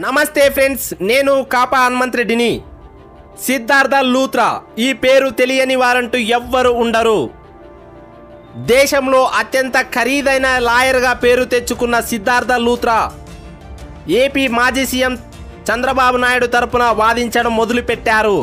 నమస్తే ఫ్రెండ్స్ నేను కాపా హనుమంతరెడ్డిని సిద్ధార్థ లూత్రా ఈ పేరు తెలియని వారంటూ ఎవ్వరు ఉండరు దేశంలో అత్యంత ఖరీదైన లాయర్గా పేరు తెచ్చుకున్న సిద్ధార్థ లూత్రా ఏపీ మాజీ సీఎం చంద్రబాబు నాయుడు తరపున వాదించడం మొదలుపెట్టారు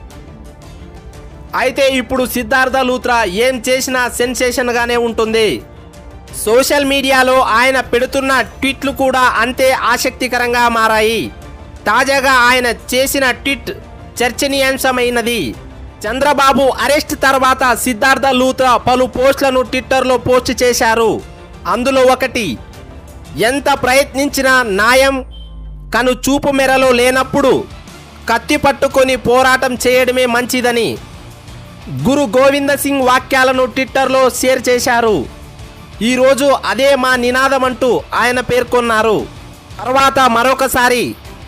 అయితే ఇప్పుడు సిద్ధార్థ లూత్రా ఏం చేసినా సెన్సేషన్గానే ఉంటుంది సోషల్ మీడియాలో ఆయన పెడుతున్న ట్వీట్లు కూడా అంతే ఆసక్తికరంగా మారాయి తాజాగా ఆయన చేసిన ట్వీట్ చర్చనీయాంశమైనది చంద్రబాబు అరెస్ట్ తర్వాత సిద్ధార్థ లూత్రా పలు పోస్టులను ట్విట్టర్లో పోస్ట్ చేశారు అందులో ఒకటి ఎంత ప్రయత్నించినా న్యాయం కను చూపు మెరలో లేనప్పుడు కత్తి పట్టుకొని పోరాటం చేయడమే మంచిదని గురు గోవింద సింగ్ వాక్యాలను ట్విట్టర్లో షేర్ చేశారు ఈరోజు అదే మా నినాదం అంటూ ఆయన పేర్కొన్నారు తర్వాత మరొకసారి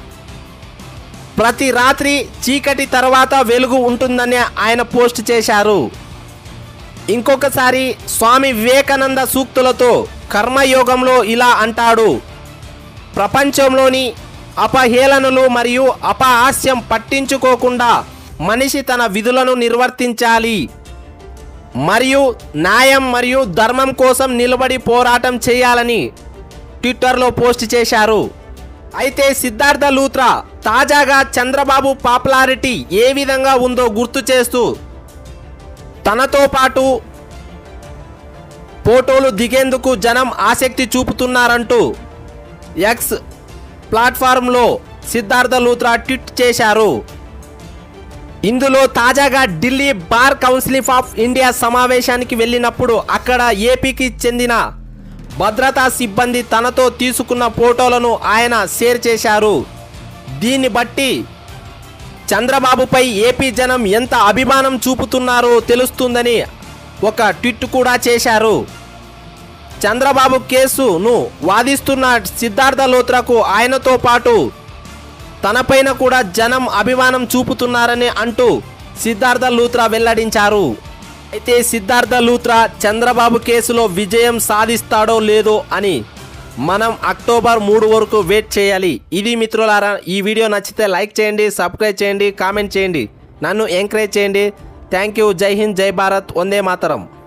ప్రతి రాత్రి చీకటి తర్వాత వెలుగు ఉంటుందని ఆయన పోస్ట్ చేశారు ఇంకొకసారి స్వామి వివేకానంద సూక్తులతో కర్మయోగంలో ఇలా అంటాడు ప్రపంచంలోని అపహేళనలు మరియు అపహాస్యం పట్టించుకోకుండా మనిషి తన విధులను నిర్వర్తించాలి మరియు న్యాయం మరియు ధర్మం కోసం నిలబడి పోరాటం చేయాలని ట్విట్టర్లో పోస్ట్ చేశారు అయితే సిద్ధార్థ లూత్రా తాజాగా చంద్రబాబు పాపులారిటీ ఏ విధంగా ఉందో గుర్తు చేస్తూ తనతో పాటు ఫోటోలు దిగేందుకు జనం ఆసక్తి చూపుతున్నారంటూ ఎక్స్ ప్లాట్ఫారంలో సిద్ధార్థ లూత్రా ట్వీట్ చేశారు ఇందులో తాజాగా Delhi bar council of India సమావేశానికి వెళ్ళినప్పుడు అక్కడ ఏపీకి చెందిన భద్రతా సిబ్బంది తనతో తీసుకున్న ఫోటోలను ఆయన షేర్ చేశారు దీన్ని బట్టి చంద్రబాబుపై ఏపీ జనం ఎంత అభిమానం చూపుతున్నారో తెలుస్తుందని ఒక ట్వీట్ కూడా చేశారు చంద్రబాబు కేసును వాదిస్తున్న సిద్ధార్థ లోత్రకు ఆయనతో పాటు తనపైన కూడా జనం అభిమానం చూపుతున్నారని అంటూ సిద్ధార్థ లూత్రా వెల్లడించారు అయితే సిద్ధార్థ లూత్రా చంద్రబాబు కేసులో విజయం సాధిస్తాడో లేదో అని మనం అక్టోబర్ మూడు వరకు వెయిట్ చేయాలి ఇది మిత్రులారా ఈ వీడియో నచ్చితే లైక్ చేయండి సబ్స్క్రైబ్ చేయండి కామెంట్ చేయండి నన్ను ఎంకరేజ్ చేయండి థ్యాంక్ యూ జై హింద్ జై భారత్ వందే మాతరం